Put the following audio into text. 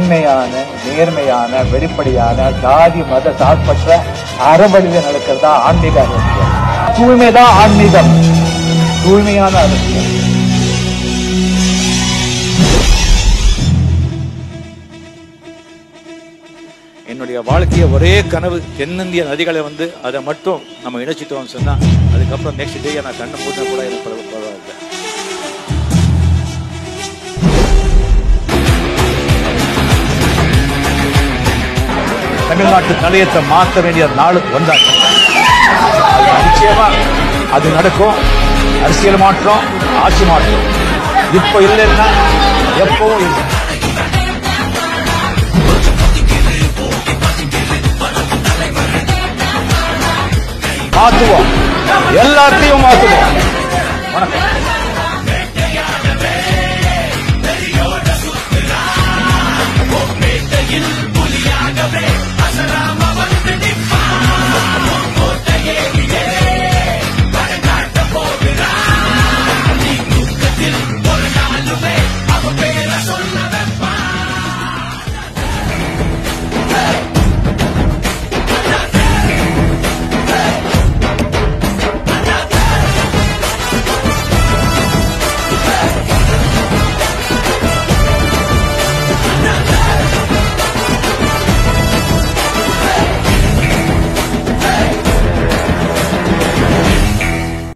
உண்மையான நேர்மையான வெளிப்படையான ஜாதி மத சார்பற்ற அறவழியில் நடக்கிறதா ஆன்மீக அரசியல் தூய்மைதான் ஆன்மீகம் தூய்மையான அரசியல் என்னுடைய வாழ்க்கைய ஒரே கனவு தென்னிந்திய நதிகளை வந்து அதை மட்டும் நம்ம இணைச்சிட்டோம்னு சொன்னா அதுக்கப்புறம் நெக்ஸ்ட் டே நான் கண்ணை மூட்டின கூட எனக்கு பரவ- பரவாயில்லை தமிழ்நாட்டு தலையத்தை மாற்ற வேண்டிய நாள் வந்தாச்சு அது நிச்சயமா அது நடக்கும் அரசியல் மாற்றம் ஆட்சி மாற்றம் இப்போ இல்லைன்னா எப்பவும் இல்லை மாத்துவோம் எல்லாத்தையும் மாத்துவோம் வணக்கம் வேட்டையில்